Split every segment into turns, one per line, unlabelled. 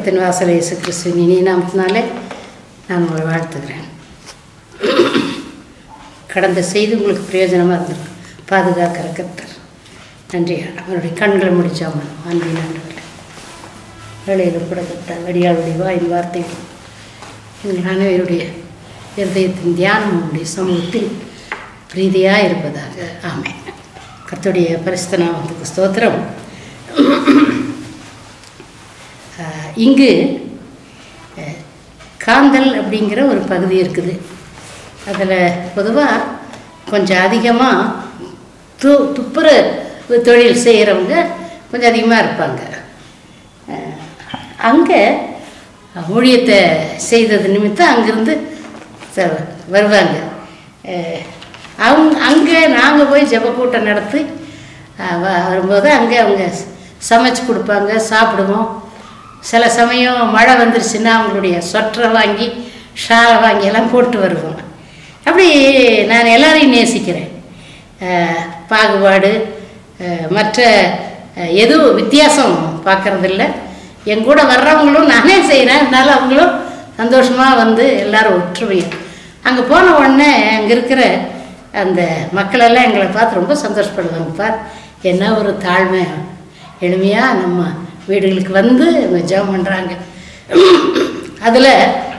கர்த்தன் வாசல் இயேசு கிறிஸ்துவின் இனிய நாமத்தினாலே நான் உங்களை வாழ்த்துகிறேன் கடந்த செய்தி உங்களுக்கு பிரயோஜனமாக இருந்திருக்கு பாதுகாக்கிற கர்த்தர் நன்றி அவருடைய கண்களை முடிச்சாமல் அன்பின் ஆண்டவர்களே வேலையில் கூட கர்த்தர் வடியாளுடைய வாயின் வார்த்தைகள் எங்கள் அனைவருடைய இருதயத்தின் தியானம் உங்களுடைய சமூகத்தில் பிரீதியாக இருப்பதாக ஆமென் கர்த்தருடைய பரிசுத்த நாமத்துக்கு ஸ்தோத்திரம் ஆஹ் இங்கு அஹ், காந்தல் அப்படிங்கிற ஒரு பகுதி இருக்குது அதில் பொதுவாக கொஞ்சம் அதிகமாக து துப்புரவு தொழில் செய்கிறவங்க கொஞ்சம் அதிகமாக இருப்பாங்க அங்கே ஊழியத்தை செய்தது நிமித்தம் அங்கேருந்து ச- வருவாங்க அஹ், அவங்க அங்கே நாங்கள் போய் ஜெப கூட்டம் நடத்தி அஹ், வ- வரும்போது அங்கே அவங்க சமைச்சு கொடுப்பாங்க சாப்பிடுவோம் சில சமயம் மழை வந்துருச்சுன்னா அவங்களுடைய சொட்டரை வாங்கி ஷாலை வாங்கி எல்லாம் போட்டு வருவோம் அப்படி நான் எல்லாரையும் நேசிக்கிறேன் அஹ், பாகுபாடு அஹ், மற்ற அஹ், எதுவும் வித்தியாசம் பார்க்கறதில்ல என் கூட வர்றவங்களும் நானே செய்கிறேன் அதனால அவங்களும் சந்தோஷமாக வந்து எல்லாரும் ஒற்றுமையாக அங்கே போன உடனே அங்கே இருக்கிற அந்த மக்களெல்லாம் எங்களை பார்த்து ரொம்ப சந்தோஷப்படுவாங்க பார் என்ன ஒரு தாழ்மை எளிமையாக நம்ம வீடுகளுக்கு வந்து இவங்க ஜெபம் பண்ணுறாங்க அதில்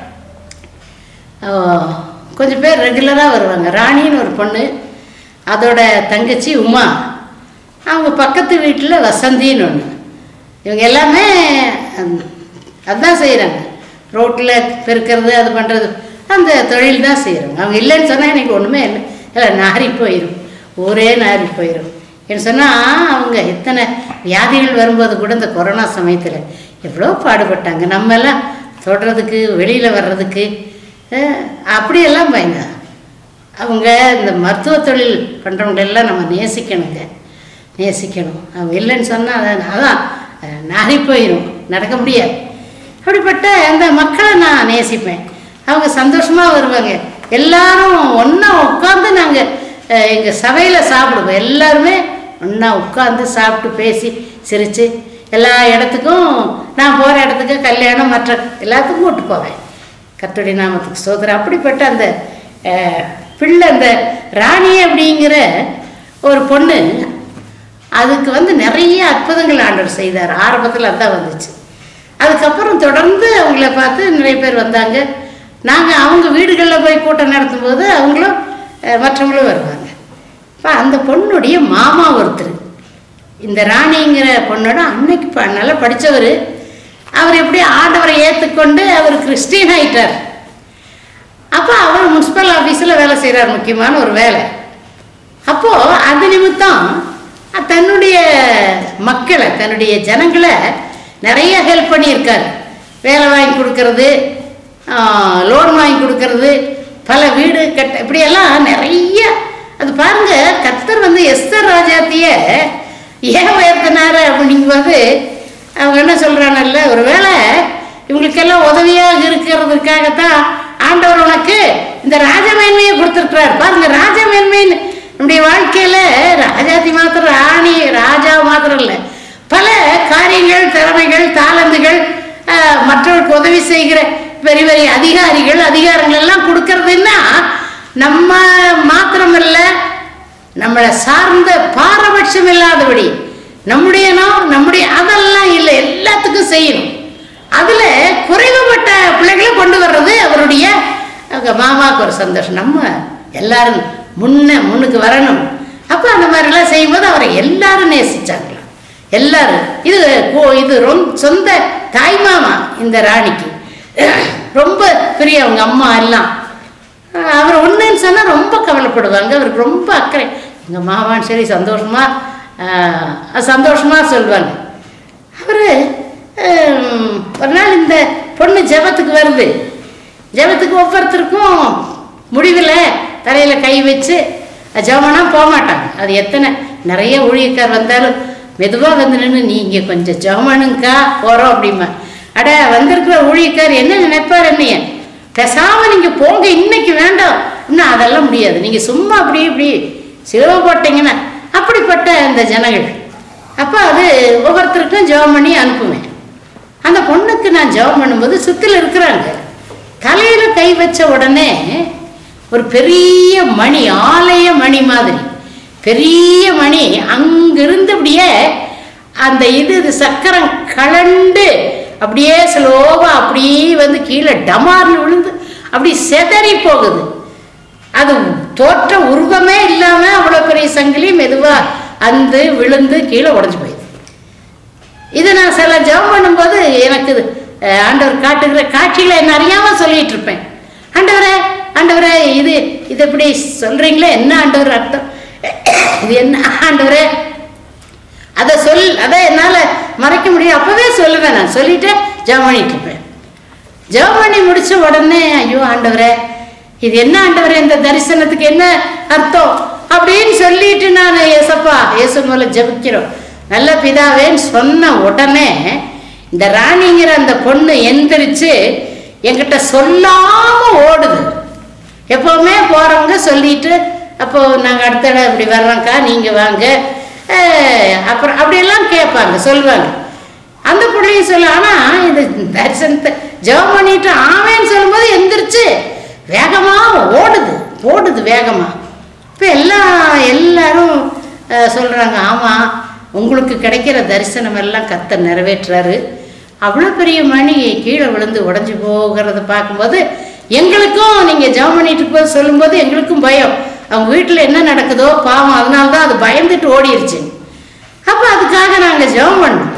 ஆஹ், கொஞ்சம் பேர் ரெகுலராக வருவாங்க ராணின்னு ஒரு பொண்ணு அதோட தங்கச்சி உமா அவங்க பக்கத்து வீட்டில் வசந்தின்னு ஒன்று இவங்க எல்லாமே அந்த- அதான் செய்கிறாங்க ரோட்டில் பெருக்கிறது அது பண்ணுறது அந்த தொழில் தான் செய்கிறாங்க அவங்க இல்லைன்னு சொன்னால் எனக்கு ஒன்றுமே இல்லை இல்லை நாறி போயிடும் ஊரே நாறி போயிடும் என்ன சொன்னால் அவங்க எத்தனை வியாதிகள் வரும்போது கூட இந்த கொரோனா சமயத்தில் எவ்வளோ பாடுபட்டாங்க நம்ம எல்லாம் தொடுறதுக்கு வெளியில் வர்றதுக்கு அஹ், அப்படியெல்லாம் பயங்க அவங்க இந்த மருத்துவ தொழில் பண்ணுறவங்க எல்லாம் நம்ம நேசிக்கணுங்க நேசிக்கணும் அவங்க இல்லைன்னு சொன்னால் அதான் அதான் அஹ், நாறி போயிடும் நடக்க முடியாது அப்படிப்பட்ட அந்த மக்களை நான் நேசிப்பேன் அவங்க சந்தோஷமாக வருவாங்க எல்லாரும் ஒன்றா உட்காந்து நாங்கள் எங்கள் சபையில் சாப்பிடுவோம் எல்லாருமே ஒன்றா உட்காந்து சாப்பிட்டு பேசி சிரித்து எல்லா இடத்துக்கும் நான் போகிற இடத்துக்கு கல்யாணம் மற்ற எல்லாத்துக்கும் கூட்டு போவேன் கர்த்தருடைய நாமத்துக்கு சோதரம் அப்படிப்பட்ட அந்த அஹ், பிள்ளை அந்த ராணி அப்படிங்கிற ஒரு பொண்ணு அதுக்கு வந்து நிறைய அற்புதங்கள் ஆண்டவர் செய்தார் ஆரம்பத்தில் அதான் வந்துச்சு அதுக்கப்புறம் தொடர்ந்து அவங்கள பார்த்து நிறைய பேர் வந்தாங்க நாங்கள் அவங்க வீடுகளில் போய் கூட்டம் நடத்தும்போது அவங்களும் அஹ், மற்றவங்களும் வருவாங்க இப்போ அந்த பொண்ணுடைய மாமா ஒருத்தர் இந்த ராணிங்கிற பொண்ணோட அன்னைக்கு ப- நல்லா படித்தவர் அவர் எப்படி ஆண்டவரை ஏற்றுக்கொண்டு அவர் கிறிஸ்டின் ஆயிட்டார் அப்போ அவர் முனிசிபல் ஆஃபீஸில் வேலை செய்கிறார் முக்கியமான ஒரு வேலை அப்போது அது நிமித்தம் அஹ், தன்னுடைய மக்களை தன்னுடைய ஜனங்களை நிறைய ஹெல்ப் பண்ணியிருக்காரு வேலை வாங்கி கொடுக்கறது லோன் வாங்கி கொடுக்கறது பல வீடு கட்ட இப்படியெல்லாம் நிறைய அது பாருங்க கர்த்தர் வந்து எஸ்தர் ராஜாத்திய ஏன் உயர்த்தினாரு அப்படிங்கும்போது அவங்க என்ன சொல்கிறாங்கல்ல ஒருவேளை இவங்களுக்கெல்லாம் உதவியாக இருக்கிறதுக்காகத்தான் ஆண்டவர் உனக்கு இந்த ராஜமேன்மையை கொடுத்துருக்கிறார் பாருங்க ராஜமேன்மைன்னு நம்முடைய வாழ்க்கையில ராஜாத்தி மாத்திரம் ராணி ராஜா மாத்திரம் இல்லை பல காரியங்கள் திறமைகள் தாளந்துகள் ஆஹ், மற்றவர்களுக்கு உதவி செய்கிற பெரிய பெரிய அதிகாரிகள் அதிகாரங்கள் எல்லாம் கொடுக்கறதுன்னா நம்ம மாத்திரமல்ல நம்மளை சார்ந்த பாரபட்சம் இல்லாதபடி நம்முடைய நோ- நம்முடைய அதெல்லாம் இல்லை எல்லாத்துக்கும் செய்யணும் அதுல குறைவுபட்ட பிள்ளைகளை கொண்டு வர்றது அவருடைய அவங்க மாமாவுக்கு ஒரு சந்தோஷம் நம்ம எல்லாரும் முன்ன முன்னுக்கு வரணும் அப்போ அந்த மாதிரிலாம் செய்யும்போது அவரை எல்லாரும் நேசிச்சாங்களாம் எல்லாரும் இது கோ- இது ரொம்ப சொந்த தாய்மாமா இந்த ராணிக்கு ரொம்ப பெரிய அவங்க அம்மா எல்லாம் ஆஹ் அவர் ஒன்றுன்னு சொன்னால் ரொம்ப கவலைப்படுவாங்க அவருக்கு ரொம்ப அக்கறை எங்கள் மாமான்னு சரி சந்தோஷமாக சந்தோஷமாக சொல்லுவாங்க அவர் ஒரு நாள் இந்த பொண்ணு ஜெபத்துக்கு வருது ஜெபத்துக்கு ஒவ்வொருத்தருக்கும் முடிவில் தலையில் கை வச்சு ஜெபம்னா போக மாட்டாங்க அது எத்தனை நிறைய ஊழியக்கார் வந்தாலும் மெதுவாக வந்து நின்று நீங்கள் கொஞ்சம் ஜெபமனுங்கக்கா போகிறோம் அப்படிமா அட வந்திருக்கிற ஊழியக்கார் என்ன நினைப்பார் என்னைய பேசாம நீங்க போங்க இன்னைக்கு வேண்டாம் இன்னும் அதெல்லாம் முடியாது நீங்க சும்மா அப்படி இப்படி சிலுவை போட்டீங்கன்னா அப்படிப்பட்ட அந்த ஜனங்கள் அப்போ அது ஒவ்வொருத்தருக்கும் ஜெபம் பண்ணி அனுப்புவேன் அந்த பொண்ணுக்கு நான் ஜெபம் பண்ணும்போது சுத்தில் இருக்கிறாங்க தலையில கை வச்ச உடனே ஒரு பெரிய மணி ஆலய மணி மாதிரி பெரிய மணி அங்கிருந்து அப்படியே அந்த இது இது சக்கரம் கலண்டு அப்படியே ஸ்லோவா அப்படியே வந்து கீழே டமார்னு விழுந்து அப்படி செதறி போகுது அது தோற்ற உருவமே இல்லாம அவ்வளவு பெரிய சங்கிலி மெதுவா அந்து விழுந்து கீழே உடைஞ்சு போயிடுது இது நான் சில ஜெபம் பண்ணும்போது எனக்கு இது, அஹ், ஆண்டவர் காட்டுகிற காட்சிகளை என்ன அறியாம சொல்லிட்டு இருப்பேன் ஆண்டவரே ஆண்டவரே இது இது எப்படி சொல்றீங்களே என்ன ஆண்டவர் அர்த்தம் இது என்ன ஆண்டவரே அதை சொல் அதை என்னால் மறைக்க முடியும் அப்பவே சொல்லுவேன் நான் சொல்லிட்டு ஜெபம் பண்ணிட்டு இருப்பேன் ஜெபம் பண்ணி முடிச்ச உடனே ஐயோ ஆண்டவரே இது என்ன ஆண்டவரே இந்த தரிசனத்துக்கு என்ன அர்த்தம் அப்படின்னு சொல்லிட்டு நான் ஏசப்பா இயேசு மேல ஜெபிக்கிறோம் நல்ல பிதாவேன்னு சொன்ன உடனே இந்த ராணிங்கிற அந்த பொண்ணு எந்திரிச்சு என்கிட்ட சொல்லாம ஓடுது எப்பவுமே போறவங்க சொல்லிட்டு அப்போ நாங்கள் அடுத்த இடம் இப்படி வர்றோம்க்கா நீங்க வாங்க அஹ், அப்புறம் அப்படியெல்லாம் கேட்பாங்க சொல்லுவாங்க அந்த பிள்ளையும் சொல்ல ஆனா இந்த தரிசனத்தை ஜெபம் பண்ணிட்டு ஆவேன்னு சொல்லும்போது எந்திரிச்சு வேகமா ஓடுது ஓடுது வேகமா இப்போ எல்லாம் எல்லாரும் அஹ், சொல்றாங்க ஆமா உங்களுக்கு கிடைக்கிற தரிசனம் எல்லாம் கத்த நிறைவேற்றுறாரு அவ்வளோ பெரிய மணி கீழே விழுந்து உடஞ்சி போகிறத பார்க்கும்போது எங்களுக்கும் நீங்கள் ஜெபம் பண்ணிட்டு இருக்கும்போது சொல்லும்போது எங்களுக்கும் பயம் அவங்க வீட்டில் என்ன நடக்குதோ பாவம் அதனால தான் அது பயந்துட்டு ஓடிருச்சு அப்போ அதுக்காக நாங்கள் ஜெபம் பண்ணோம்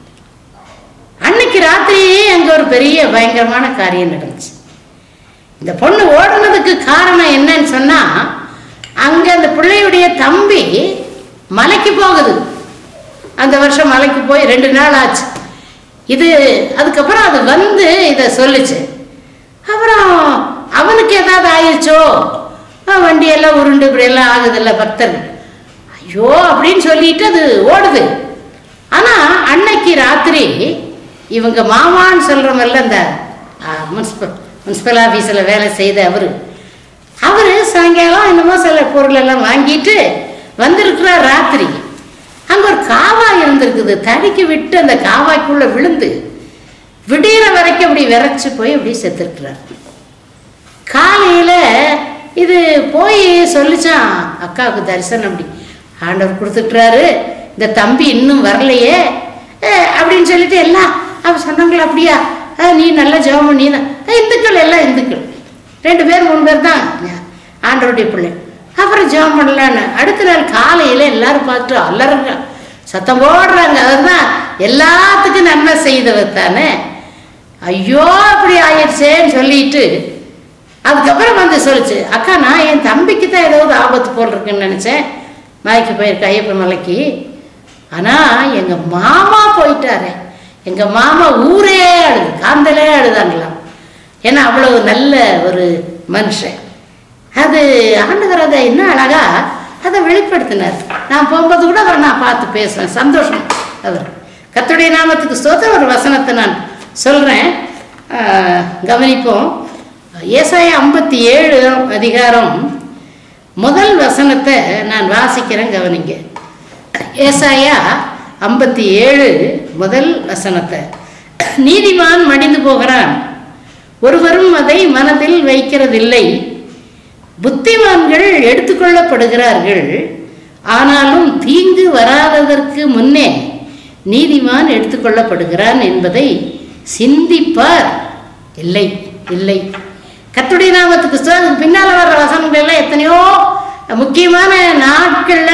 அன்னைக்கு ராத்திரியே அங்கே ஒரு பெரிய பயங்கரமான காரியம் நடந்துச்சு இந்த பொண்ணு ஓடுனதுக்கு காரணம் என்னன்னு சொன்னா அங்க அந்த பிள்ளையுடைய தம்பி மலைக்கு போகுது அந்த வருஷம் மலைக்கு போய் ரெண்டு நாள் ஆச்சு இது அதுக்கப்புறம் அது வந்து இதை சொல்லுச்சு அப்புறம் அவனுக்கு ஏதாவது ஆயிடுச்சோ அஹ் வண்டியெல்லாம் உருண்டு இப்படியெல்லாம் ஆகுதுல்ல பக்தர் ஐயோ அப்படின்னு சொல்லிட்டு அது ஓடுது ஆனா அன்னைக்கு ராத்திரி இவங்க மாமான்னு சொல்றவங்கல்ல இந்த முன்சிபல் முன்சிபல் ஆஃபீஸில் வேலை செய்த அவரு அவரு சாயங்காலம் என்னமோ சில பொருள் எல்லாம் வாங்கிட்டு வந்திருக்கிறார் ராத்திரி அங்க ஒரு காவாய் இருந்திருக்குது தடுக்கி விட்டு அந்த காவாய்க்குள்ள விழுந்து விடிகிற வரைக்கும் அப்படி விரைச்சு போய் அப்படியே செத்துருக்கிறார் காலையில இது போய் சொல்லிச்சான் அக்காவுக்கு தரிசனம் அப்படி ஆண்டவர் கொடுத்துட்றாரு இந்த தம்பி இன்னும் வரலையே அஹ் அப்படின்னு சொல்லிட்டு எல்லாம் அவ சொன்னாங்களா அப்படியா அஹ் நீ நல்லா ஜெபம் பண்ணி இந்துக்கள் எல்லாம் இந்துக்கள் ரெண்டு பேர் மூணு பேர் தான் ஆண்டவருடைய பிள்ளை அப்புறம் ஜெபம் பண்ணலான்னு அடுத்த நாள் காலையில எல்லாரும் பார்த்துட்டு அலறுங்க சத்தம் போடுறாங்க அதுதான் எல்லாத்துக்கும் நன்மை செய்தவர் தானே ஐயோ அப்படி ஆயிடுச்சேன்னு சொல்லிட்டு அதுக்கப்புறம் வந்து சொல்லுச்சு அக்கா நான் என் தம்பிக்கு தான் ஏதாவது ஆபத்து போல் இருக்குன்னு நினச்சேன் மலைக்கு போயிருக்க ஐயப்பன் மலைக்கு ஆனால் எங்கள் மாமா போயிட்டாரே எங்கள் மாமா ஊரே அழுது காந்தலே அழுதாங்களாம் ஏன்னா அவ்வளவு நல்ல ஒரு மனுஷன் அது ஆண்டவர் அதை என்ன அழகா அதை வெளிப்படுத்தினார் நான் போகும்போது கூட அவரை நான் பார்த்து பேசுவேன் சந்தோஷம் அவர் கர்த்தருடைய நாமத்துக்கு ஸ்தோத்திர ஒரு வசனத்தை நான் சொல்கிறேன் கவனிப்போம் ஏசாயா ஐம்பத்தி ஏழு அதிகாரம் முதல் வசனத்தை நான் வாசிக்கிறேன் கவனிங்க ஏசாயா ஐம்பத்தி ஏழு முதல் வசனத்தை நீதிமான் மடிந்து போகிறான் ஒருவரும் அதை மனதில் வைக்கிறதில்லை புத்திமான்கள் எடுத்துக்கொள்ளப்படுகிறார்கள் ஆனாலும் தீங்கு வராததற்கு முன்னே நீதிமான் எடுத்துக்கொள்ளப்படுகிறான் என்பதை சிந்திப்பார் இல்லை இல்லை கத்துடைய நாமத்துக்கு ஸ்தோத்திரம். அதுக்கு பின்னால வர்ற வசனங்கள் எல்லாம் எத்தனையோ முக்கியமான நாட்கள்ல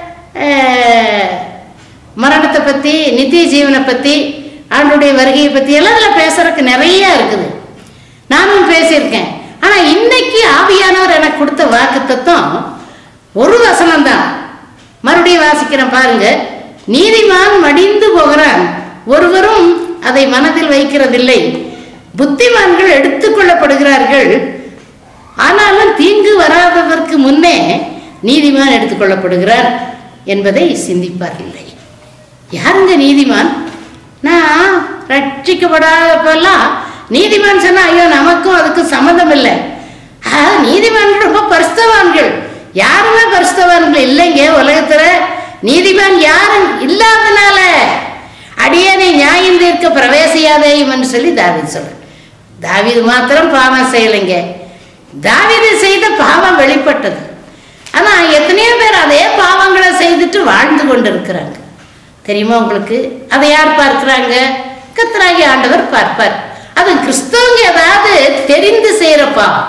அஹ், மரணத்தை பத்தி நித்திய ஜீவனை பத்தி ஆண்டுடைய வருகையை பத்தி எல்லாம் அதில் பேசுறதுக்கு நிறைய இருக்குது நானும் பேசியிருக்கேன் ஆனா இன்னைக்கு ஆவியானவர் எனக்கு கொடுத்த வாக்கு தத்துவம் ஒரு வசனம் தான் மறுபடியும் வாசிக்கிறேன் பாருங்க நீதிமான் மடிந்து போகிறான் ஒருவரும் அதை மனதில் வைக்கிறதில்லை புத்திமான்கள் எடுத்துக்கொள்ளப்படுகிறார்கள் ஆனாலும் தீங்கு வராததற்கு முன்னே நீதிமான் எடுத்துக்கொள்ளப்படுகிறார் என்பதை சிந்திப்பாரில்லை யாருங்க நீதிமான் நான் ரட்சிக்கப்படாதப்பெல்லாம் நீதிமான் சொன்னா ஐயோ நமக்கும் அதுக்கும் சம்மந்தம் இல்லை ஆ, நீதிமான்கள் ரொம்ப பரிசுத்தவான்கள் யாருமே பரிசுத்தவான்கள் இல்லைங்க உலகத்துல நீதிமான் யாரும் இல்லாதனால அடியனை நியாயம் தீர்க்க பிரவேசியாதேயும் என்று சொல்லி தாவீது சொல்றார் தாவீது மாத்திரம் பாவம் செய்யலைங்க தாவீது செய்த பாவம் வெளிப்பட்டது ஆனா எத்தனையோ பேர் அதே பாவங்களை செய்துட்டு வாழ்ந்து கொண்டு இருக்கிறாங்க தெரியுமா உங்களுக்கு அதை யார் பார்க்கிறாங்க கத்தராகி ஆண்டவர் பார்ப்பார் அது கிறிஸ்தவங்க ஏதாவது தெரிந்து செய்யற பாவம்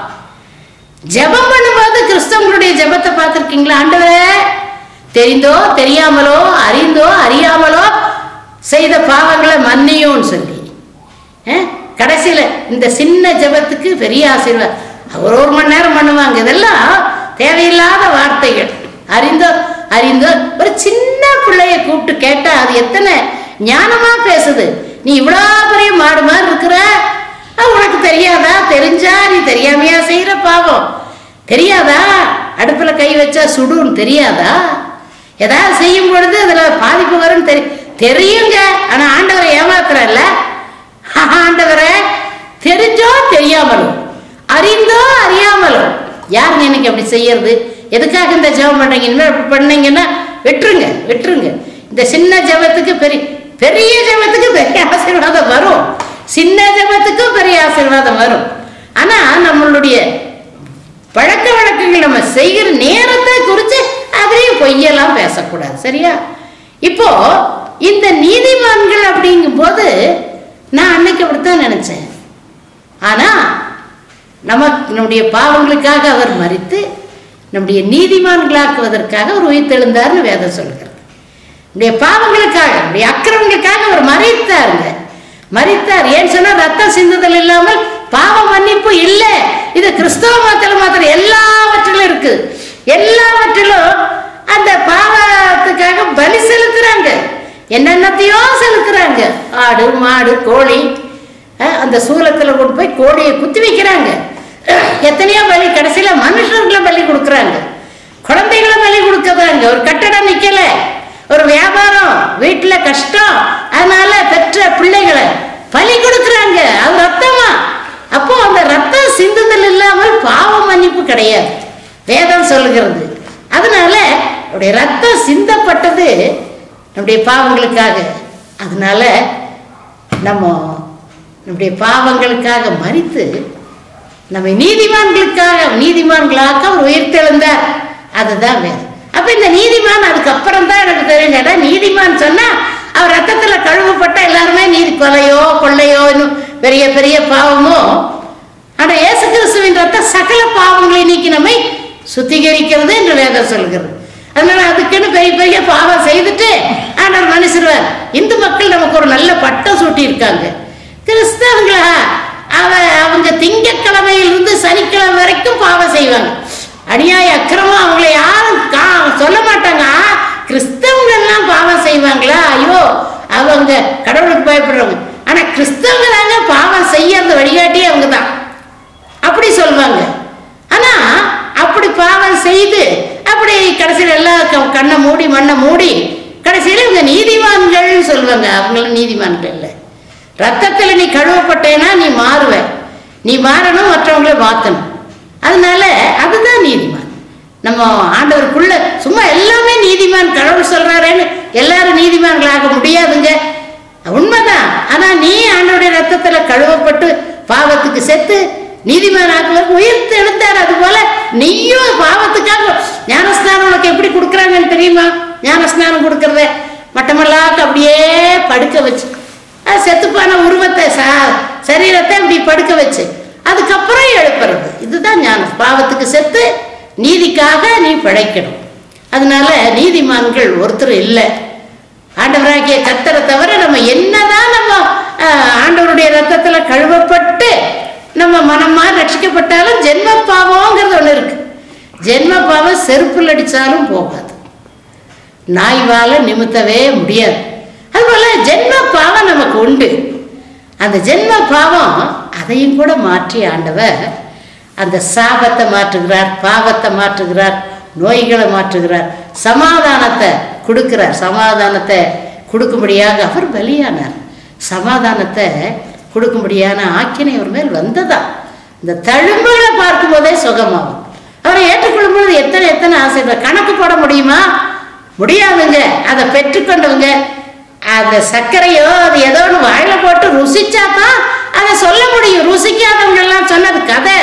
ஜெபம் பண்ணும்போது கிறிஸ்தவங்களுடைய ஜெபத்தை பார்த்துருக்கீங்களா ஆண்டவரே தெரிந்தோ தெரியாமலோ அறிந்தோ அறியாமலோ செய்த பாவங்களை மன்னியும்னு சொல்லி அஹ், கடைசியில இந்த சின்ன ஜெபத்துக்கு பெரிய ஆசீர்வாதம் ஒரு ஒரு மணி நேரம் பண்ணுவாங்க இதெல்லாம் தேவையில்லாத வார்த்தைகள் அறிந்தோ அறிந்தோ ஒரு சின்ன பிள்ளைய கூப்பிட்டு கேட்டா அது எத்தனை ஞானமா பேசுது நீ இவ்வளோ பெரிய மாடு மாதிரி இருக்கிற அது உனக்கு தெரியாதா தெரிஞ்சா நீ தெரியாமையா செய்யற பாவம் தெரியாதா அடுப்புல கை வச்சா சுடுன்னு தெரியாதா ஏதாவது செய்யும் பொழுது அதுல பாதிப்பு வரும் தெரி தெரியுங்க ஆனா ஆண்டவரை ஏமாத்துறல்ல ஆண்டவரை தெரிஞ்சோ தெரியாமலோ அறிந்தோ அறியாமலோ யாருங்க எனக்கு அப்படி செய்யறது எதுக்காக இந்த ஜெபம் பண்றீங்க இனிமேல் அப்படி பண்ணீங்கன்னா விட்டுருங்க விட்டுருங்க இந்த சின்ன ஜெபத்துக்கு பெரிய பெரிய ஜெபத்துக்கு பெரிய ஆசீர்வாதம் வரும் சின்ன ஜெபத்துக்கும் பெரிய ஆசீர்வாதம் வரும் ஆனா நம்மளுடைய பழக்க வழக்கங்கள் நம்ம செய்கிற நேரத்தை குறித்து அதையும் பொய்யெல்லாம் பேசக்கூடாது சரியா இப்போ இந்த நீதிமான்கள் அப்படிங்கும்போது நான் அன்னைக்கு அப்படித்தான் நினைச்சேன் ஆனா நமக்கு நம்முடைய பாவங்களுக்காக அவர் மறித்து நம்முடைய நீதிமான்களாக்குவதற்காக அவர் உயிர்த்தெழுந்தார்னு வேதம் சொல்கிறது நம்முடைய பாவங்களுக்காக நம்முடைய அக்கிரமங்களுக்காக அவர் மறித்தாருங்க மறித்தார் ஏன்னு சொன்னா ரத்தம் சிந்துதல் இல்லாமல் பாவ மன்னிப்பு இல்லை இது கிறிஸ்தவ மதத்தில் மாத்திரம் எல்லாவற்றிலும் இருக்கு எல்லாவற்றிலும் அந்த பாவத்துக்காக பலி செலுத்துறாங்க என்னென்னத்தையோ செலுத்துறாங்க ஆடு மாடு கோழி அஹ், அந்த சூலத்துல கொண்டு போய் கோழியை குத்தி வைக்கிறாங்க எத்தனையோ பலி கடைசியில மனுஷர்களை பலி கொடுக்குறாங்க குழந்தைகளை பலி கொடுக்கறாங்க ஒரு கட்டடம் நிக்கல ஒரு வியாபாரம் வீட்டுல கஷ்டம் அதனால பெற்ற பிள்ளைகளை பலி கொடுக்குறாங்க அது ரத்தமா அப்போ அந்த ரத்தம் சிந்துதல் இல்லாமல் பாவ மன்னிப்பு கிடையாது வேதம் சொல்லுகிறது அதனால அவருடைய ரத்தம் சிந்தப்பட்டது நம்முடைய பாவங்களுக்காக அதனால நம்ம நம்முடைய பாவங்களுக்காக மறித்து நம்மை நீதிமான்களுக்காக நீதிமான்களாக அவர் உயிர்த்தெழுந்தார் அதுதான் வேதம் அப்ப இந்த நீதிமான் அதுக்கப்புறம் தான் எனக்கு தெரிஞ்சடா நீதிமான் சொன்னா அவர் ரத்தத்துல கழுவப்பட்ட எல்லாருமே நீதி கொலையோ கொள்ளையோ இன்னும் பெரிய பெரிய பாவமோ ஆனா இயேசு கிறிஸ்துவின் ரத்தம் சகல பாவங்களை நீக்கி நம்மை சுத்திகரிக்கிறது என்று வேதம் சொல்கிறது அதனால அதுக்குன்னு பெரிய பெரிய பாவம் செய்துட்டு ஆண்டவர் மனுஷருவார் இந்து மக்கள் நமக்கு ஒரு நல்ல பட்டம் சூட்டி இருக்காங்க கிறிஸ்தவங்களா அவ அவங்க திங்கட்கிழமையிலிருந்து சனிக்கிழமை வரைக்கும் பாவம் செய்வாங்க அநியாய அக்கிரமம் அவங்களை யாரும் கா சொல்ல மாட்டாங்க ஆ, கிறிஸ்தவங்க எல்லாம் பாவம் செய்வாங்களா ஐயோ அவங்க கடவுளுக்கு பயப்படுறவங்க ஆனா கிறிஸ்தவங்க தாங்க பாவம் செய்ய அந்த வழிகாட்டி அவங்க தான் அப்படி சொல்லுவாங்க ஆனா அப்படி பாவம் செய்து அப்படி கடைசியில் எல்லாம் க- கண்ணை மூடி மண்ணை மூடி கடைசியில் இவங்க நீதிமான்கள்னு சொல்லுவாங்க அவங்களும் நீதிமான்கள் இல்லை ரத்தத்துல நீ கழுவப்பட்டேன்னா நீ மாறுவ நீ மாறணும் மற்றவங்கள மாத்தணும் அதனால அதுதான் நீதிமான் நம்ம ஆண்டவருக்குள்ள சும்மா எல்லாமே நீதிமான் கடவுள் சொல்றாரேன்னு எல்லாரும் நீதிமான்களாக முடியாதுங்க உண்மைதான் ஆனா நீ ஆண்டவருடைய ரத்தத்துல கழுவப்பட்டு பாவத்துக்கு செத்து நீதிமான் ஆக்குவதற்கு உயிர்த்து எழுந்தார் அது போல நீயும் பாவத்துக்காக ஞானஸ்நானம் உனக்கு எப்படி கொடுக்குறாங்கன்னு தெரியுமா ஞானஸ்நானம் கொடுக்கறத மட்டமல்லாக்க அப்படியே படுக்க வச்சு அது செத்துப்பான உருவத்தை சா சரீரத்தை இப்படி படுக்க வச்சு அதுக்கப்புறம் எழுப்புறது இதுதான் ஞானம் பாவத்துக்கு செத்து நீதிக்காக நீ பிழைக்கணும் அதனால நீதிமான்கள் ஒருத்தர் இல்லை ஆண்டவராகிய கத்தரை தவிர நம்ம என்னதான் நம்ம ஆஹ், ஆண்டவருடைய ரத்தத்துல கழுவப்பட்டு நம்ம மனமா ரட்சிக்கப்பட்டாலும் ஜென்ம பாவம்ங்கிறது ஒண்ணு இருக்கு ஜென்ம பாவம் செருப்புல அடிச்சாலும் போகாது நாய்வால நிமித்தவே முடியாது அதுபோல ஜென்ம பாவம் நமக்கு உண்டு அந்த ஜென்ம பாவம் அதையும் கூட மாற்றி ஆண்டவர் அந்த சாபத்தை மாற்றுகிறார் பாவத்தை மாற்றுகிறார் நோய்களை மாற்றுகிறார் சமாதானத்தை கொடுக்கிறார் சமாதானத்தை கொடுக்கும்படியாக அவர் பலியானார் சமாதானத்தை கொடுக்கும்படியான ஆக்கினை அவர் மேல் வந்ததா இந்த தழும்புகளை பார்க்கும்போதே சுகமாகும் அவரை ஏற்றுக்கொள்ளும் பொழுது எத்தனை எத்தனை ஆசை கணக்கு போட முடியுமா முடியாதுங்க அதை பெற்றுக்கொண்டவங்க அந்த சர்க்கரையோ அது ஏதோ ஒன்று வாயில போட்டு ருசிச்சா தான் அதை சொல்ல முடியும் ருசிக்காதவங்க எல்லாம் சொன்னது கதை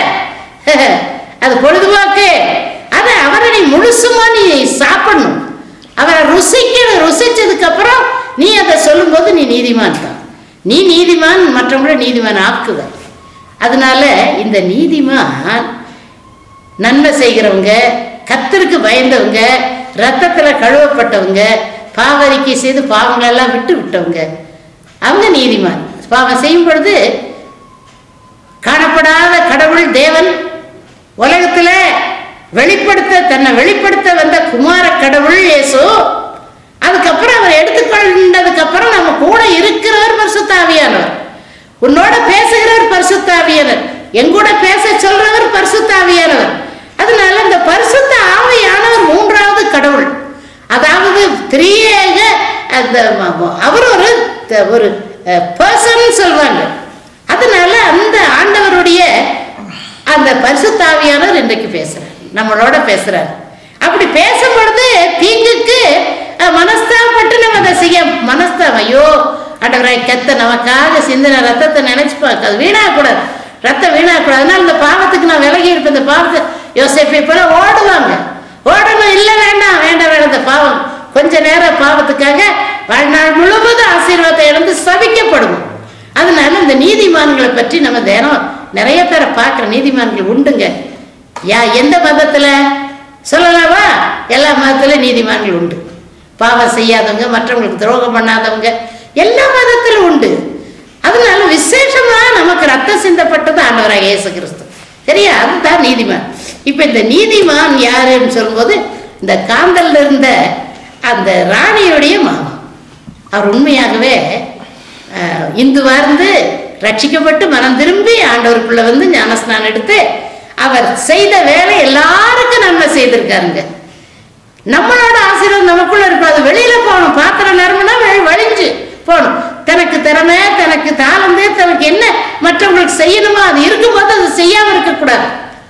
அது பொழுதுபோக்கு அது அவரை நீ முழுசுமா நீ சாப்பிடணும் அவரை ருசிக்கணும் ருசிச்சதுக்கு அப்புறம் நீ அதை சொல்லும்போது நீ நீதிமான் தான் நீ நீதிமான் மற்றவங்கள நீதிமான் ஆக்குவ அதனால இந்த நீதிமான் நன்மை செய்கிறவங்க கத்தருக்கு பயந்தவங்க ரத்தத்துல கழுவப்பட்டவங்க பாவரிக்கை செய்து பாவங்களெல்லாம் விட்டு விட்டவங்க அவங்க நீதிமான் பாவம் செய்யும் பொழுது காணப்படாத கடவுள் தேவன் உலகத்துல வெளிப்படுத்த தன்னை வெளிப்படுத்த வந்த குமார கடவுள் இயேசு அதுக்கப்புறம் அவர் எடுத்துக்கொண்டதுக்கு அப்புறம் நம்ம கூட இருக்கிறவர் பரிசுத்தாவியானவர் உன்னோட பேசுகிறவர் பரிசுத்தாவியானவர் எங்கூட பேச சொல்றவர் பரிசுத்தாவியானவர் அதனால இந்த பரிசுத்த ஆவியானவர் மூன்றாவது கடவுள் அதாவது திரியேக அந்த அவர் ஒரு ஒரு பர்சன் சொல்வாங்க அதனால அந்த ஆண்டவருடைய அந்த பரிசுத்தாவியானவர் இன்றைக்கு பேசுறார் நம்மளோட பேசுறார் அப்படி பேசும் பொழுது தீங்குக்கு அஹ், மனஸ்தாபப்பட்டு நம்ம அதை செய்ய மனஸ்தாபம் ஐயோ ஆண்டவராய் கத்த நமக்காக சிந்தின ரத்தத்தை நினைச்சு பார்க்க அது வீணாகக்கூடாது ரத்தம் வீணாகக்கூடாது அதனால இந்த பாவத்துக்கு நான் விலகி இருப்பேன் இந்த பாவத்தை யோசிப்பை போல ஓடுவாங்க ஓடணும் இல்லை வேண்டாம் வேண்டாம் வேண்டாம் இந்த பாவம் கொஞ்ச நேரம் பாவத்துக்காக வாழ்நாள் முழுவதும் ஆசீர்வாதத்தை இழந்து சபிக்கப்படுவோம் அதனால இந்த நீதிமான்களை பற்றி நம்ம தினம் நிறைய பேரை பார்க்குற நீதிமான்கள் உண்டுங்க யா எந்த மதத்தில் சொல்லலாமா எல்லா மதத்திலும் நீதிமான்கள் உண்டு பாவம் செய்யாதவங்க மற்றவங்களுக்கு துரோகம் பண்ணாதவங்க எல்லா மதத்திலும் உண்டு அதனால விசேஷமா நமக்கு ரத்தம் சிந்தப்பட்டது ஆண்டவராக இயேசு கிறிஸ்து சரியா அதுதான் நீதிமான் இப்போ இந்த நீதிமான் யாருன்னு சொல்லும்போது இந்த காந்தல்ல இருந்த அந்த ராணியுடைய மாமன் அவர் உண்மையாகவே அஹ், இந்துவா இருந்து ரட்சிக்கப்பட்டு மனம் திரும்பி ஆண்டவருக்குள்ள வந்து ஞானஸ்நானம் எடுத்து அவர் செய்த வேலை எல்லாருக்கும் நன்மை செய்திருக்காருங்க நம்மளோட ஆசீர்வாதம் நமக்குள்ள இருக்கும் அது வெளியில போகணும் பாத்திரம் நிரம்பினா வெளி- வழிஞ்சு போகணும் தனக்கு திறமை தனக்கு தாளந்து தனக்கு என்ன மற்றவங்களுக்கு செய்யணுமோ அது இருக்கும்போது அது செய்யாம இருக்கக்கூடாது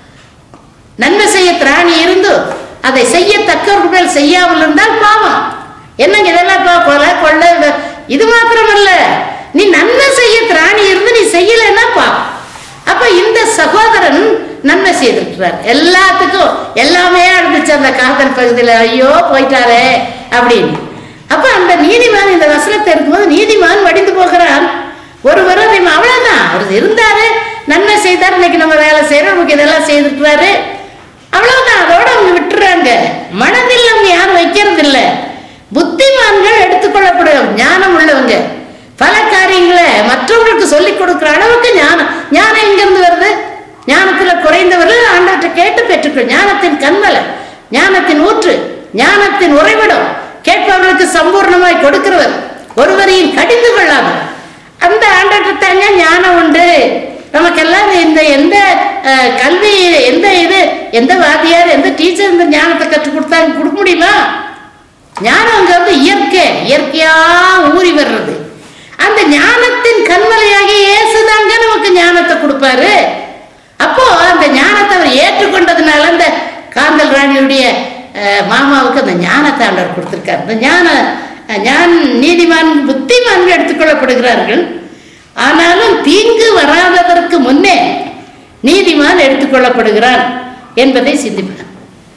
நன்மை செய்ய திராணி இருந்து அதை செய்யத்தக்கவர்கள் மேல் செய்யாமல் இருந்தால் பாவம் என்னங்க இதெல்லாம் இப்போ கொலை கொள்ளை இது- இது மாத்திரமல்ல நீ நன்மை செய்ய திராணி இருந்து நீ செய்யலைன்னா பாவம் அப்ப இந்த சகோதரன் நன்மை செய்திருக்கிறார் எல்லாத்துக்கும் எல்லாமே இருந்துச்சு அந்த காதல் பகுதியில் ஐயோ போயிட்டாரே அப்படின்னு அப்ப அந்த நீதிமான் இந்த வசனத்தை இருக்கும்போது நீதிமான் வடிந்து போகிறான் ஒருவர் நம்ம அவ்வளவுதான் அவர் இருந்தாரு நன்மை செய்தார் இன்னைக்கு நம்ம வேலை செய்யறோம் நமக்கு இதெல்லாம் செய்திருக்கிறாரு அவ்வளவுதான் அதோட அவங்க விட்டுறாங்க மனதில் அவங்க யாரும் வைக்கிறது இல்ல புத்திமான்கள் எடுத்துக்கொள்ளப்படும் ஞானம் உள்ளவங்க பல காரியங்களை மற்றவங்களுக்கு சொல்லிக் கொடுக்குற அளவுக்கு ஞானம் ஞானம் எங்கிருந்து வருது ஞானத்துல குறைந்தவர்கள் ஆண்டவற்றை கேட்டு பெற்றுக்கொள் ஞானத்தின் கண்மலை ஞானத்தின் ஊற்று ஞானத்தின் உறைவிடம் கேட்பவர்களுக்கு சம்பூர்ணமாய் கொடுக்கிறவர் ஒருவரையும் கடிந்து கொள்ளாதவர் அந்த ஆண்டவர்கிட்ட ஞானம் உண்டு நமக்கெல்லாம் இந்த எந்த அஹ், கல்வி எந்த இது எந்த வாத்தியார் எந்த டீச்சர் இந்த ஞானத்தை கற்றுக் கொடுத்தாங்க கொடுக்க முடியுமா ஞானம் அங்க வந்து இயற்கை இயற்கையா ஊறி வர்றது அந்த ஞானத்தின் கண்மலையாகிய இயேசுதாங்க நமக்கு ஞானத்தை கொடுப்பாரு அப்போ அந்த ஞானத்தை அவர் ஏற்றுக்கொண்டதுனால அந்த காந்தல் ராணியுடைய அஹ், மாமாவுக்கு அந்த ஞானத்தை ஆண்டவர் கொடுத்திருக்கார் இந்த ஞான அஹ், ஞான் நீதிமான் புத்திமான்கள் எடுத்துக்கொள்ளப்படுகிறார்கள் ஆனாலும் தீங்கு வராததற்கு முன்னே நீதிமான் எடுத்துக்கொள்ளப்படுகிறான் என்பதை சிந்திப்பார்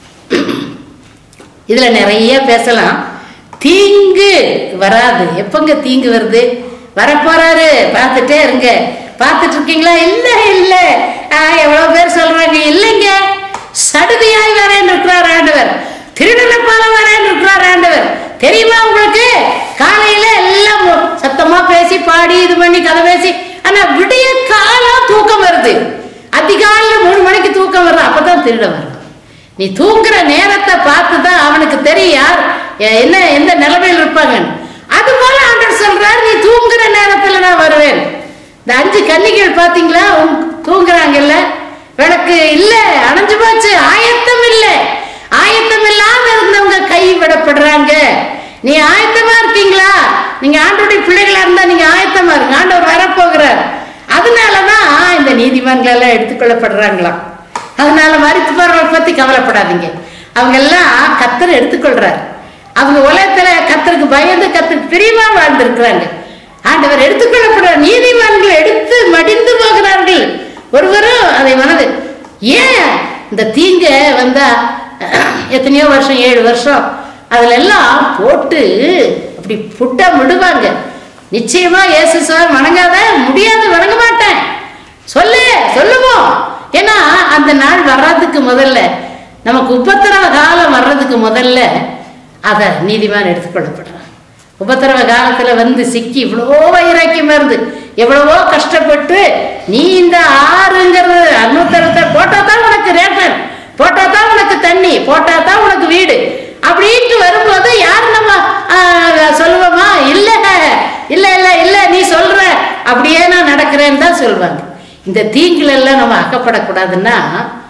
இதுல நிறைய பேசலாம் தீங்கு வராது எப்பங்க தீங்கு வருது வரப்போறாரு பார்த்துட்டே இருங்க பார்த்துட்டு இருக்கீங்களா இல்ல இல்ல ஆ, எவ்வளவு பேர் சொல்றாங்க இல்லைங்க சடுதியாய் வரேன் இருக்கிறார் ஆண்டவர் திருடனை போல வரேன் இருக்கிறார் ஆண்டவர் தெரியுமா உங்களுக்கு காலையில எல்லாம் சத்தமா பேசி பாடி இது பண்ணி கதை பேசி ஆனா விடிய காலம் தூக்கம் வருது அதிகாலையில மூணு மணிக்கு தூக்கம் வருது அப்பதான் திருட வரும் நீ தூங்குற நேரத்தை பார்த்து தான் அவனுக்கு தெரியும் யார் எ- என்ன எந்த நிலைமையில் இருப்பாங்கன்னு அது போல ஆண்டவர் சொல்றார் நீ தூங்குற நேரத்துல நான் வருவேன் இந்த அஞ்சு கன்னிகள் பாத்தீங்களா உங்க- தூங்குறாங்கல்ல விளக்கு இல்ல அணைஞ்சு போச்சு ஆயத்தம் இல்ல ஆயத்தம் இல்லாம இருந்தவங்க கை விடப்படுறாங்க நீ ஆயத்தமா இருக்கீங்களா நீங்க ஆண்டோடைய பிள்ளைகளா இருந்தா நீங்க ஆயத்தமா இருங்க ஆண்டவர் வரப்போகிறார் அதனாலதான் இந்த நீதிமன்றங்கள் எல்லாம் எடுத்துக்கொள்ளப்படுறாங்களாம் அதனால மறித்து போறவங்களை பத்தி கவலைப்படாதீங்க அவங்க எல்லாம் கத்தர் எடுத்துக்கொள்றார் அவங்க உலகத்துல கத்தருக்கு பயந்து கத்தருக்கு பிரியமா வாழ்ந்திருக்கிறாங்க ஆண்டவர் எடுத்துக்கொள்ளப்படுற நீதிமான்கள் எடுத்து மடிந்து போகிறார்கள் ஒருவரும் அதை மனது ஏன் இந்த தீங்க வந்தா எத்தனையோ வருஷம் ஏழு வருஷம் அதுல எல்லாம் போட்டு அப்படி புட்டா விடுவாங்க நிச்சயமா இயேசு சார் வணங்காத முடியாது வணங்க மாட்டேன் சொல்லு சொல்லுவோம் ஏன்னா அந்த நாள் வர்றதுக்கு முதல்ல நமக்கு உபத்திரவ காலம் வர்றதுக்கு முதல்ல அதை நீதிமான் எடுத்துக்கொள்ளப்படுறான் உபத்திரவ காலத்துல வந்து சிக்கி இவ்வளோ வைராக்கியமா இருந்து எவ்வளவோ கஷ்டப்பட்டு நீ இந்த ஆறுங்கிறது அறுநூத்தறுத்த போட்டா தான் உனக்கு ரேஷன் போட்டா தான் உனக்கு தண்ணி போட்டா தான் உனக்கு வீடு அப்படின்ட்டு வரும்போது யார் நம்ம ஆஹ், சொல்லுவோமா இல்ல இல்ல இல்ல இல்ல நீ சொல்ற அப்படியே நான் நடக்கிறேன்னு தான் சொல்லுவாங்க இந்த தீங்குல எல்லாம் நம்ம அகப்படக்கூடாதுன்னா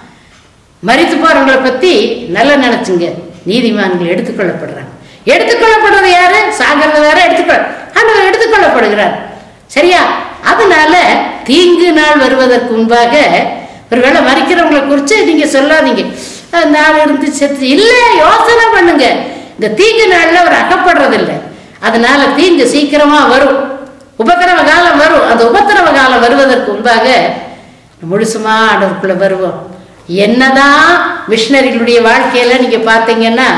மரித்து போறவங்களை பத்தி நல்லா நினைச்சுங்க நீதிமான்கள் எடுத்துக்கொள்ளப்படுறாங்க எடுத்துக்கொள்ளப்படுறது யாரு சாகிறது வேற எடுத்துக்கொள்ள ஆண்டவர் எடுத்துக்கொள்ளப்படுகிறார் சரியா அதனால தீங்கு நாள் வருவதற்கு முன்பாக ஒருவேளை மறிக்கிறவங்களை குறித்து நீங்க சொல்லாதீங்க அஹ் நாள் இருந்து செத்து இல்ல யோசனை பண்ணுங்க இந்த தீங்கு நாள்ல அவர் அகப்படுறதில்லை அதனால தீங்கு சீக்கிரமா வரும் உபத்திரவ காலம் வரும் அந்த உபத்திரவ காலம் வருவதற்கு முன்பாக முழுசுமா ஆண்டவருக்குள்ள வருவோம் என்னதான் மிஷினரிகளுடைய வாழ்க்கையில நீங்க பார்த்தீங்கன்னா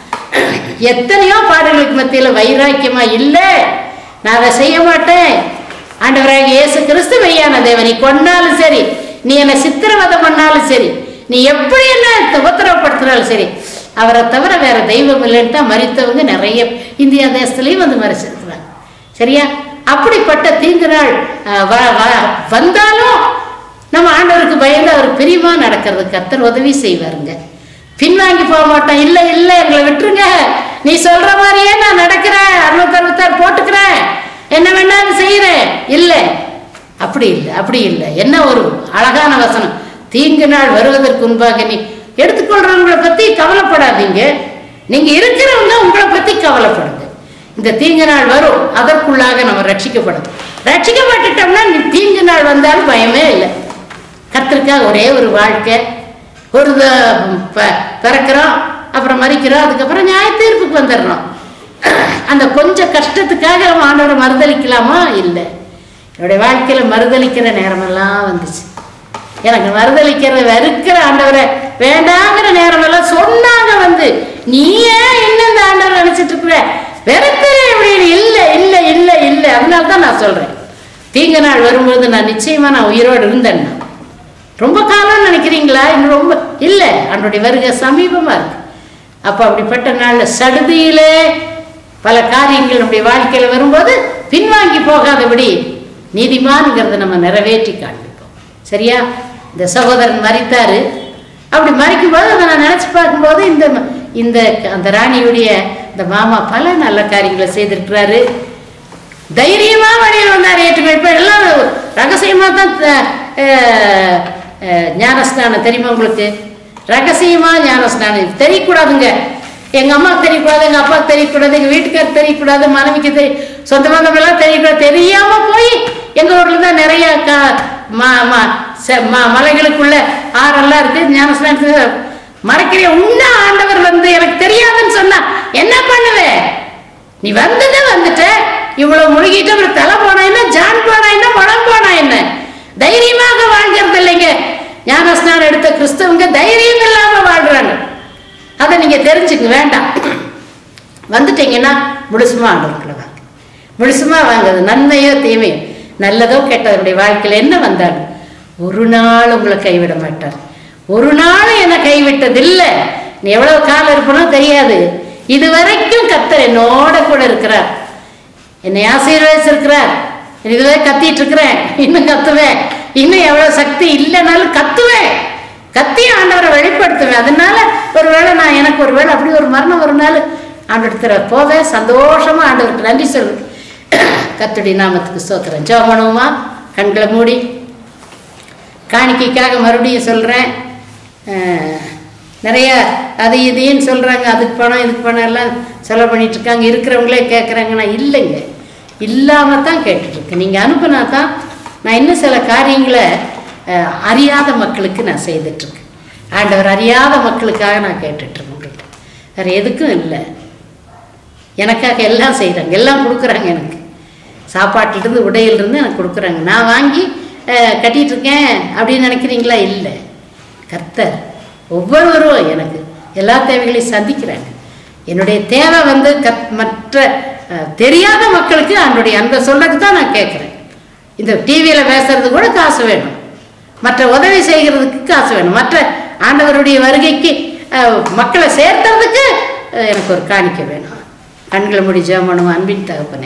எத்தனையோ பாடல்களுக்கு மத்தியில வைராக்கியமா இல்லை நான் அதை செய்ய மாட்டேன் ஆண்டவராக இயேசு கிறிஸ்து மெய்யான தேவன் நீ கொன்னாலும் சரி நீ என்னை சித்திரவதை பண்ணாலும் சரி நீ எப்படி என்ன உபத்திரவப்படுத்தினாலும் சரி அவரை தவிர வேற தெய்வம் இல்லைன்னு தான் மறித்தவங்க நிறைய இந்தியா தேசத்துலயும் வந்து மறைச்சிருக்கிறாங்க சரியா அப்படிப்பட்ட தீங்கு நாள் அஹ், வ- வ- வந்தாலும் நம்ம ஆண்டவருக்கு பயந்து அவர் பிரியமா நடக்கிறது கர்த்தர் உதவி செய்வாருங்க பின்வாங்கி போக மாட்டோம் இல்லை இல்லை எங்களை விட்டுருங்க நீ சொல்ற மாதிரியே நான் நடக்கிறேன் அறுநூத்தி அறுபத்தாறு போட்டுக்கிறேன் என்ன வேணாலும் செய்யறேன் இல்லை அப்படி இல்லை அப்படி இல்லை என்ன ஒரு அழகான வசனம் தீங்கு நாள் வருவதற்கு முன்பாக நீ எடுத்துக்கொள்றவங்களை பத்தி கவலைப்படாதீங்க நீங்க இருக்கிறவங்க உங்களை பத்தி கவலைப்படுங்க இந்த தீங்கு நாள் வரும் அதற்குள்ளாக நம்ம ரட்சிக்கப்படும் ரட்சிக்கப்பட்டுட்டோம்னா நீ தீங்கு நாள் வந்தாலும் பயமே இல்லை கத்திரிக்காய் ஒரே ஒரு வாழ்க்கை ஒரு த- ப- பிறக்கிறோம் அப்புறம் மறிக்கிறோம் அதுக்கப்புறம் நியாய தீர்ப்புக்கு வந்துடுறோம் அந்த கொஞ்சம் கஷ்டத்துக்காக நம்ம ஆண்டவரை மறுதளிக்கலாமா இல்லை என்னுடைய வாழ்க்கையில மறுதளிக்கிற நேரமெல்லாம் வந்துச்சு எனக்கு மறுதளிக்கிற வெறுக்கிற ஆண்டவரை வேண்டாங்கிற நேரமெல்லாம் சொன்னாங்க வந்து நீ ஏன் என்ன இந்த ஆண்டவரை நினைச்சிட்டு இருக்கிற வெறுக்கிறேன் அப்படின்னு இல்லை இல்லை இல்லை இல்லை அதனால தான் நான் சொல்றேன் தீங்கு நாள் வரும்போது நான் நிச்சயமா நான் உயிரோடு இருந்தேன்னா ரொம்ப காலம் நினைக்கிறீங்களா இன்னும் ரொம்ப இல்லை அன்றைய வருகை சமீபமா இருக்கு அப்போ அப்படிப்பட்ட நாள்ல சடுதியிலே பல காரியங்கள் நம்முடைய வாழ்க்கையில வரும்போது பின்வாங்கி போகாதபடி நீதிமான்ங்கிறத நம்ம நிறைவேற்றி காண்பிப்போம் சரியா இந்த சகோதரன் மறித்தாரு அப்படி மறிக்கும்போது அதை நான் நினைச்சு பார்க்கும்போது இந்த ம- இந்த அந்த ராணியுடைய இந்த மாமா பல நல்ல காரியங்களை செய்திருக்கிறாரு தைரியமா வழியில் வந்தார் ஏற்றுமை இப்ப எல்லாம் ரகசியமா தான் த- அஹ், அஹ், ஞானஸ்நானம் தெரியுமா உங்களுக்கு ரகசியமா ஞானஸ்நானம் தெரியக்கூடாதுங்க எங்க அம்மாவுக்கு தெரியக்கூடாது எங்க அப்பாவுக்கு தெரியக்கூடாது எங்க வீட்டுக்காருக்கு தெரியக்கூடாது மனைவிக்கு தெரிய சொந்த பந்தம் எல்லாம் தெரியக்கூடாது தெரியாம போய் எங்க ஊர்ல தான் நிறைய க ம- ம- செ- ம- மலைகளுக்குள்ள ஆறெல்லாம் இருக்கு ஞானஸ்நானத்துக்கு மறைக்கிற உன்ன ஆண்டவர் வந்து எனக்கு தெரியாதுன்னு சொன்னா என்ன பண்ணுவேன் நீ வந்ததே வந்துட்ட இவ்வளவு முழுகிட்டு அப்புறம் தலை போனா என்ன ஜான் போனா என்ன முழம் போனா என்ன தைரியமாக வாழ்கிறது இல்லைங்க ஞானஸ்நானம் எடுத்த கிறிஸ்தவங்க தைரியம் இல்லாம வாழ்றாங்க அதை நீங்க தெரிஞ்சுக்க வேண்டாம் வந்துட்டீங்கன்னா முழுசுமா ஆண்டவர்களை வாங்க முழுசுமா வாங்குது நன்மையோ தீமையோ நல்லதோ கெட்டதனுடைய வாழ்க்கையில என்ன வந்தாலும் ஒரு நாள் உங்களை கைவிட மாட்டார் ஒரு நாள் என்னை கைவிட்டதில்லை நீ எவ்வளவு காலம் இருப்பனோ தெரியாது இது வரைக்கும் கத்தர் என்னோட கூட இருக்கிறார் என்னை ஆசீர்வதிச்சிருக்கிறார் இதுவே கத்திட்டு இருக்கிறேன் இன்னும் கத்துவேன் இன்னும் எவ்வளவு சக்தி இல்லைனாலும் கத்துவேன் கத்தி ஆண்டவரை வெளிப்படுத்துவேன் அதனால ஒருவேளை நான் எனக்கு ஒருவேளை அப்படி ஒரு மரணம் ஒரு நாள் ஆண்டவரத்துல போவேன் சந்தோஷமா ஆண்டவருக்கு நன்றி சொல்லு கத்துடி நாமத்துக்கு ஸ்தோத்திரம் ஜெபம் பண்ணுவோமா கண்களை மூடி காணிக்கைக்காக மறுபடியும் சொல்கிறேன் நிறைய அது இதுன்னு சொல்கிறாங்க அதுக்கு பணம் இதுக்கு பணம் எல்லாம் செலவு பண்ணிட்டு இருக்காங்க இருக்கிறவங்களே கேட்குறாங்க நான் இல்லைங்க இல்லாமல் தான் கேட்டுட்ருக்கேன் நீங்கள் அனுப்புனா தான் நான் இன்னும் சில காரியங்களை அஹ், அறியாத மக்களுக்கு நான் செய்துட்ருக்கேன் ஆண்டவர் அறியாத மக்களுக்காக நான் கேட்டுட்ருக்கேன் உங்கள்கிட்ட வேறு எதுக்கும் இல்லை எனக்காக எல்லாம் செய்கிறாங்க எல்லாம் கொடுக்குறாங்க எனக்கு சாப்பாட்டிலிருந்து உடையிலிருந்து எனக்கு கொடுக்குறாங்க நான் வாங்கி அஹ், கட்டிட்டு இருக்கேன் அப்படின்னு நினைக்கிறீங்களா இல்லை கர்த்தர் ஒவ்வொருவரும் எனக்கு எல்லா தேவைகளையும் சந்திக்கிறாங்க என்னுடைய தேவை வந்து கத் மற்ற அஹ், தெரியாத மக்களுக்கு அவனுடைய அன்பை சொல்றதுக்கு தான் நான் கேட்குறேன் இந்த டிவியில் பேசுறது கூட காசு வேணும் மற்ற உதவி செய்கிறதுக்கு காசு வேணும் மற்ற ஆண்டவருடைய வருகைக்கு அஹ், மக்களை சேர்த்துறதுக்கு அஹ், எனக்கு ஒரு காணிக்கை வேணும் கண்களை முடி ஜெபம் அன்பின் தகப்பனே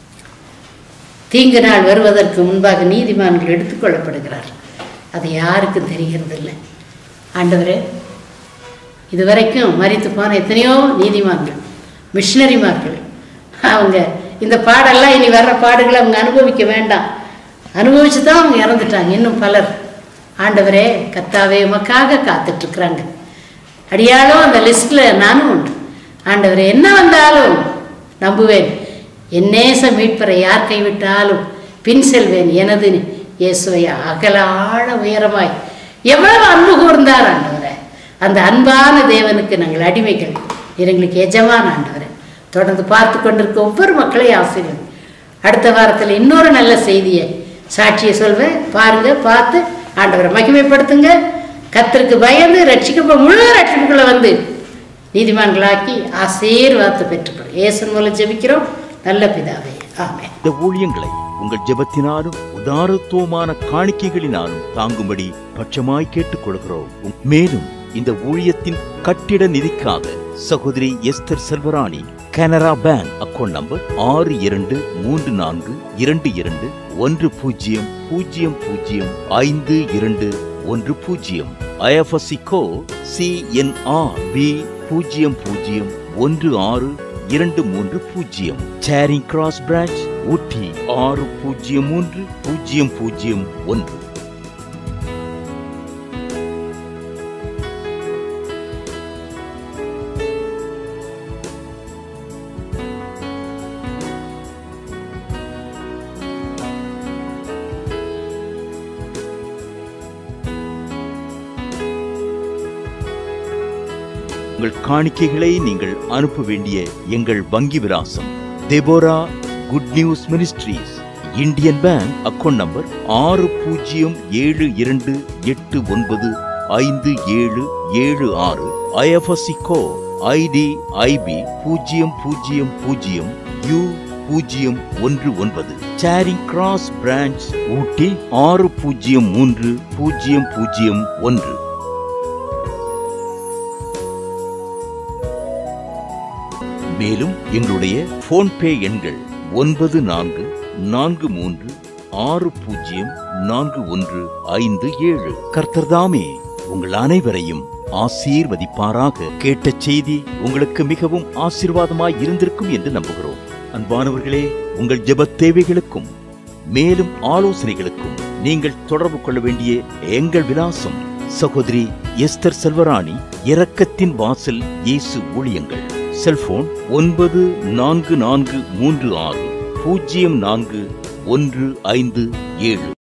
தீங்கு நாள் வருவதற்கு முன்பாக நீதிமான்கள் எடுத்துக்கொள்ளப்படுகிறார் அது யாருக்கும் தெரிகிறதில்லை ஆண்டவரே இதுவரைக்கும் மறித்து போன எத்தனையோ நீதிமான்கள் மிஷினரிமார்கள் அவங்க இந்த பாடெல்லாம் இனி வர்ற பாடுகளை அவங்க அனுபவிக்க வேண்டாம் அனுபவிச்சு தான் அவங்க இறந்துட்டாங்க இன்னும் பலர் ஆண்டவரே கத்தாவே உமக்காக காத்துட்ருக்குறாங்க அடியாலும் அந்த லிஸ்ட்டில் நானும் உண்டு ஆண்டவரே என்ன வந்தாலும் நம்புவேன் என் நேச மீட்பரை யார் கைவிட்டாலும் பின் செல்வேன் எனது இயேசுவை அகல ஆழ உயரமாய் எவ்வளவு அன்பு கூர்ந்தார் ஆண்டவரே அந்த அன்பான தேவனுக்கு நாங்கள் அடிமைகள் நீர் எங்களுக்கு எஜமான ஆண்டவரே தொடர்ந்து பார்த்து கொண்டிருக்க ஒவ்வொரு மக்களையும் ஆசீர்வதி அடுத்த வாரத்தில் இன்னொரு நல்ல செய்தியை சாட்சியை சொல்வேன் பாருங்க பார்த்து ஆண்டவரை மகிமைப்படுத்துங்க கத்தருக்கு பயந்து ரட்சிக்க முழு ரட்சிப்புக்குள்ள வந்து நீதிமான்களாக்கி ஆசீர்வாதத்தை பெற்றுக்கொள்ளும் இயேசு மூலம் ஜெபிக்கிறோம் நல்ல பிதாவே ஆமென்
இந்த ஊழியங்களை உங்கள் ஜெபத்தினாலும் உதாரத்துவமான காணிக்கைகளினாலும் தாங்கும்படி பட்சமாய் கேட்டுக்கொள்கிறோம் மேலும் இந்த ஊழியத்தின் கட்டிட நிதிக்காக சகோதரி Esther Selvarani Canara bank account number ஆறு இரண்டு மூன்று நான்கு இரண்டு இரண்டு ஒன்று பூஜ்ஜியம் பூஜ்ஜியம் பூஜ்ஜியம் ஐந்து இரண்டு ஒன்று பூஜ்ஜியம் ஐஎஃப்எஸ்சி கோ சிஎன்ஆர் பி பூஜ்ஜியம் பூஜ்ஜியம் ஒன்று ஆறு இரண்டு மூன்று பூஜ்ஜியம் சேரிங் கிராஸ் பிரான்ச் ஊட்டி ஆறு பூஜ்ஜியம் மூன்று பூஜ்ஜியம் பூஜ்ஜியம் ஒன்று உங்கள் காணிக்கைகளை நீங்கள் அனுப்ப வேண்டிய எங்கள் வங்கி விலாசம் Deborah good news ministries Indian bank account number ஆறு பூஜ்ஜியம் ஏழு இரண்டு எட்டு ஒன்பது ஐந்து ஏழு ஏழு ஆறு ஐஎஃப்எஸ்சி கோ ஐடி ஐபி பூஜ்ஜியம் பூஜ்ஜியம் பூஜ்ஜியம் யூ பூஜ்ஜியம் ஒன்று ஒன்பது சேரிங் கிராஸ் பிரான்ச் ஊட்டி ஆறு பூஜ்ஜியம் மூன்று பூஜ்ஜியம் பூஜ்ஜியம் ஒன்று மேலும் எங்களுடைய போன்பே எண்கள் ஒன்பது நான்கு நான்கு மூன்று ஆறு பூஜ்ஜியம் நான்கு ஒன்று ஐந்து ஏழு கர்த்தர்தாமே உங்கள் அனைவரையும் ஆசீர்வதிப்பாராக கேட்ட செய்தி உங்களுக்கு மிகவும் ஆசீர்வாதமாய் இருந்திருக்கும் என்று நம்புகிறோம் அன்பானவர்களே உங்கள் ஜெபத் தேவைகளுக்கும் மேலும் ஆலோசனைகளுக்கும் நீங்கள் தொடர்பு கொள்ள வேண்டிய எங்கள் விலாசம் சகோதரி எஸ்தர் செல்வராணி இரக்கத்தின் வாசல் இயேசு ஊழியங்கள் செல்போன் ஒன்பது நான்கு நான்கு மூன்று ஆறு பூஜ்ஜியம் நான்கு ஒன்று ஐந்து ஏழு